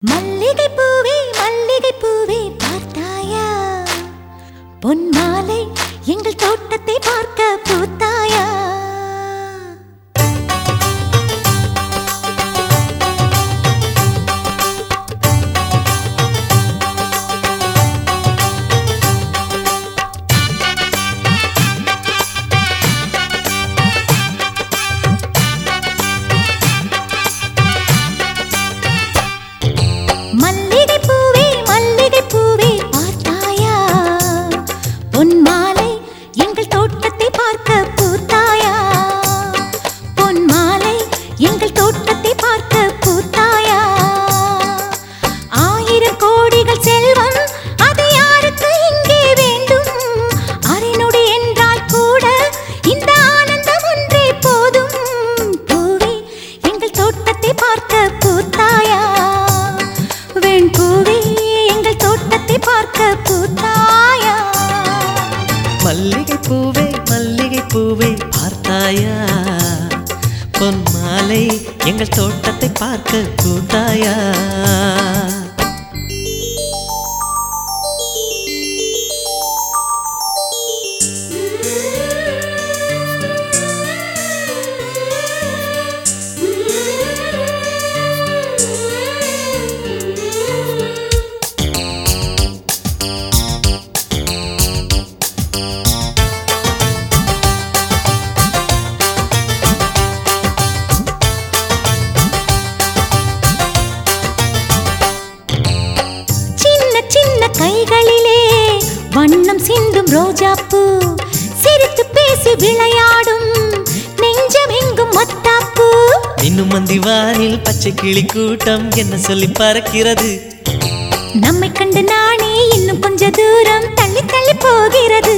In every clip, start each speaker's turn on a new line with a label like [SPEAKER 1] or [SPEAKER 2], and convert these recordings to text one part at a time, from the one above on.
[SPEAKER 1] மல்லிகை பூவே மல்லிகை பூவே பார்த்தாயா பொன் மாலை எங்கள் தோட்டத்தை பார்க்க பூத்தாயா மல்லிகை பூவே மல்லிகை பூவே பார்த்தாயா பொன் மாலை எங்கள் தோட்டத்தை பார்க்க பூத்தாயா பொன் மாலை எங்கள் தோட்டத்தை பார்க்க பூத்தாயா ஆயிரம் கோடிகள் செல்வம் அது யாருக்கு இங்கே வேண்டும் அரைநொடி என்றால் கூட இந்த ஆனந்தம் ஒன்றே போதும் பூவே எங்கள் தோட்டத்தை பார்க்க பூத்தாயா வெண் பூவே எங்கள் தோட்டத்தை பார்க்க பூத்தாயா
[SPEAKER 2] மல்லிகை பூவே மல்லிகை பூவே பார்த்தாயா பொன் மாலை எங்கள் தோட்டத்தை பார்க்க கூத்தாயா
[SPEAKER 1] சின்ன சின்ன கைகளிலே வண்ணம் சிந்தும் ரோஜாப்பூ சிரித்து பேசி விளையாடும் நெஞ்சமெங்கும் மத்தாப்பூ
[SPEAKER 2] இன்னும் மந்தி வானில் பச்சை கிளி கூட்டம் என்ன சொல்லி பறக்கிறது
[SPEAKER 1] நம்மை கண்டு நானே இன்னும் கொஞ்ச தூரம் தள்ளி தள்ளி போகிறது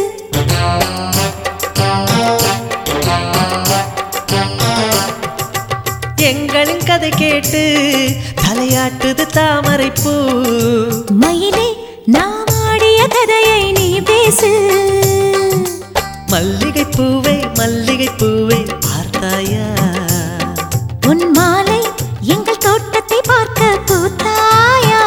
[SPEAKER 2] எங்களின் கதை கேட்டு தலையாட்டுது தாமரை பூ
[SPEAKER 1] மயிலே நாம் ஆடிய கதையை நீ பேசு
[SPEAKER 2] மல்லிகை பூவே மல்லிகை பூவே பார்த்தாயா
[SPEAKER 1] உன் மாலை எங்கள் தோட்டத்தை பார்க்க பூத்தாயா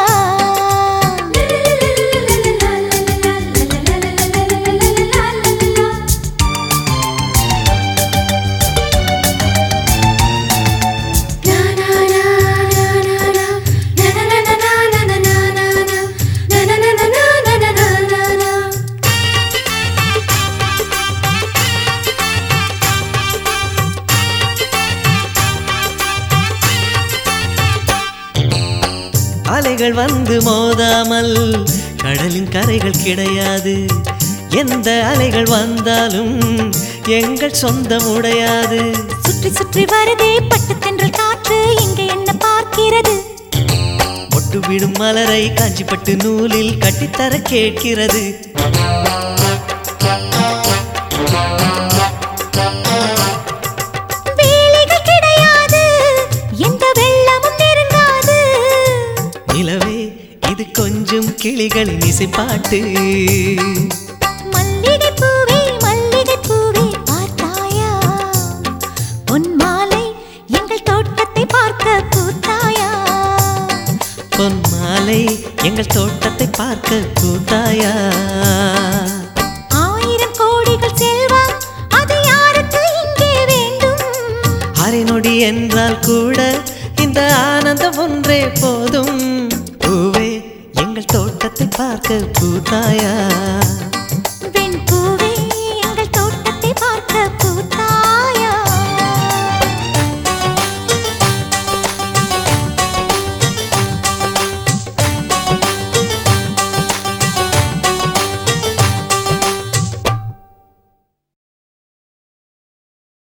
[SPEAKER 2] அலைகள் வந்து மோதாமல் கடலின் கரைகள் கிடையாது எந்த அலைகள் வந்தாலும் எங்கள் சொந்தம் உடையாது
[SPEAKER 1] சுற்றி சுற்றி வருதே பட்டு தென்றல் காற்று இங்கே என்ன பார்க்கிறது
[SPEAKER 2] ஒட்டு விடும் மலரை காஞ்சிப்பட்டு நூலில் கட்டித்தர கேட்கிறது
[SPEAKER 1] வேலைகள் கிடையாது எந்த வெள்ளமும் நெருங்காது
[SPEAKER 2] நிலவே இது கொஞ்சம் கிளிகளின் இசைப்பாட்டு
[SPEAKER 1] மல்லிகை பூவே மல்லிகை பூவே பார்த்தாயா உன் மாலை எங்கள் தோட்டத்தை பார்க்க பூத்தாயா
[SPEAKER 2] பொன் மாலை எங்கள் தோட்டத்தை பார்க்க கூத்தாயா
[SPEAKER 1] ஆயிரம் கோடிகள் செல்வம் அது யாருக்கு இங்கே வேண்டும்
[SPEAKER 2] அரை நொடி என்றால் கூட இந்த ஆனந்தம் ஒன்றே போதும் பூவே எங்கள் தோட்டத்தை பார்க்க பூத்தாயா